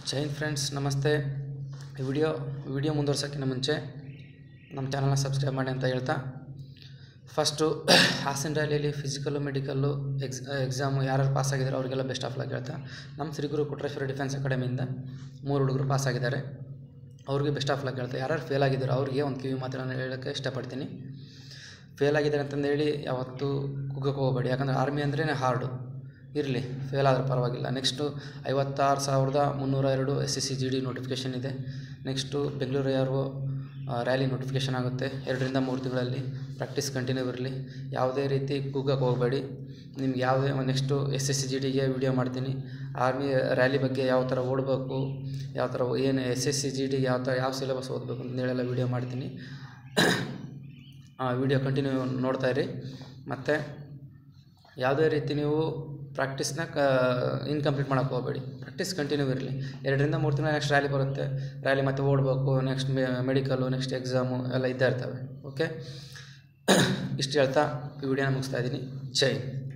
ಜೈ Hind friends ನಮಸ್ತೆ ಈ video video ಮುಂದುವರ್ಸೋಕ್ಕಿಂತ ಮುಂಚೆ ನಮ್ಮ ಚಾನಲ್ನ ಸಬ್ಸ್ಕ್ರೈಬ್ ಮಾಡಿ ಅಂತ ಹೇಳ್ತಾ ಫಸ್ಟು ಹಾಸನ ರ್ಯಾಲಿಯಲ್ಲಿ ಫಿಸಿಕಲ್ಲು ಮೆಡಿಕಲ್ಲು ಎಕ್ಸ್ ಎಕ್ಸಾಮು ಯಾರ್ಯಾರು ಪಾಸ್ ಆಗಿದ್ದಾರೆ ಅವರಿಗೆಲ್ಲ ಬೆಸ್ಟ್ ಆಫ್ ಲಕ್ ಹೇಳ್ತಾ ನಮ್ಮ ಶ್ರೀ ಗುರು ಕೊಟ್ರೇಶ್ವರ ಡಿಫೆನ್ಸ್ ಅಕಾಡೆಮಿಯಿಂದ ಮೂರು ಹುಡುಗರು ಪಾಸ್ ಆಗಿದ್ದಾರೆ ಅವ್ರಿಗೆ ಬೆಸ್ಟ್ ಆಫ್ ಲಕ್ ಹೇಳ್ತಾ ಯಾರ್ಯಾರು ಫೇಲ್ ಆಗಿದ್ದಾರೆ ಅವ್ರಿಗೆ ಒಂದು ಕಿವಿ ಮಾತನ್ನು ಹೇಳೋಕ್ಕೆ ಇಷ್ಟಪಡ್ತೀನಿ ಫೇಲ್ ಆಗಿದ್ದಾರೆ ಅಂತಂದೇಳಿ ಯಾವತ್ತೂ ಕುಗ್ಗಕ್ಕೆ ಹೋಗಬೇಡಿ ಯಾಕಂದರೆ ಆರ್ಮಿ ಅಂದ್ರೇ ಹಾರ್ಡು ಇರಲಿ ಫೇಲ್ ಆದರೂ ಪರವಾಗಿಲ್ಲ ನೆಕ್ಸ್ಟು ಐವತ್ತಾರು ಸಾವಿರದ ಮುನ್ನೂರ ಎರಡು S S C G D notification ಇದೆ next Bengaluru R O rally notification ಆಗುತ್ತೆ ಎರಡರಿಂದ ಮೂರು ತಿಂಗಳಲ್ಲಿ ಪ್ರಾಕ್ಟೀಸ್ ಕಂಟಿನ್ಯೂ ಇರಲಿ ಯಾವುದೇ ರೀತಿ ಕುಗ್ಗಕ್ಕೆ ಹೋಗಬೇಡಿ ನಿಮ್ಗೆ ಯಾವುದೇ next S S C G ಡಿಗೆ ವಿಡಿಯೋ ಮಾಡ್ತೀನಿ ಆರ್ಮಿ ರ್ಯಾಲಿ ಬಗ್ಗೆ ಯಾವ ಥರ ಓಡಬೇಕು ಯಾವ ಥರ ಏನು S S C G D ಯಾವ ಥರ ಯಾವ ಸಿಲೆಬಸ್ ಓದಬೇಕು ಅಂತೇಳೆಲ್ಲ ವಿಡಿಯೋ ಮಾಡ್ತೀನಿ ವಿಡಿಯೋ ಕಂಟಿನ್ಯೂ ನೋಡ್ತಾ ಇರಿ ಮತ್ತು ಯಾವುದೇ ರೀತಿ ನೀವು ಪ್ರಾಕ್ಟೀಸ್ನ ಕ ಇನ್ಕಂಪ್ಲೀಟ್ ಮಾಡೋಕ್ಕೆ ಹೋಗಬೇಡಿ ಪ್ರಾಕ್ಟೀಸ್ ಕಂಟಿನ್ಯೂ ಇರಲಿ ಎರಡರಿಂದ ಮೂರು ತಿಂಗಳ ನೆಕ್ಸ್ಟ್ ರ್ಯಾಲಿ ಬರುತ್ತೆ ರ್ಯಾಲಿ ಮತ್ತೆ ಓಡಬೇಕು ನೆಕ್ಸ್ಟ್ ಮೆಡಿಕಲು ನೆಕ್ಸ್ಟ್ ಎಕ್ಸಾಮು ಎಲ್ಲ ಇದ್ದೇ ಇರ್ತವೆ ಓಕೆ ಇಷ್ಟು ಹೇಳ್ತಾ ಈ ವಿಡಿಯೋನ ಮುಗಿಸ್ತಾ ಇದ್ದೀನಿ ಜೈ ಹಿಂದ್.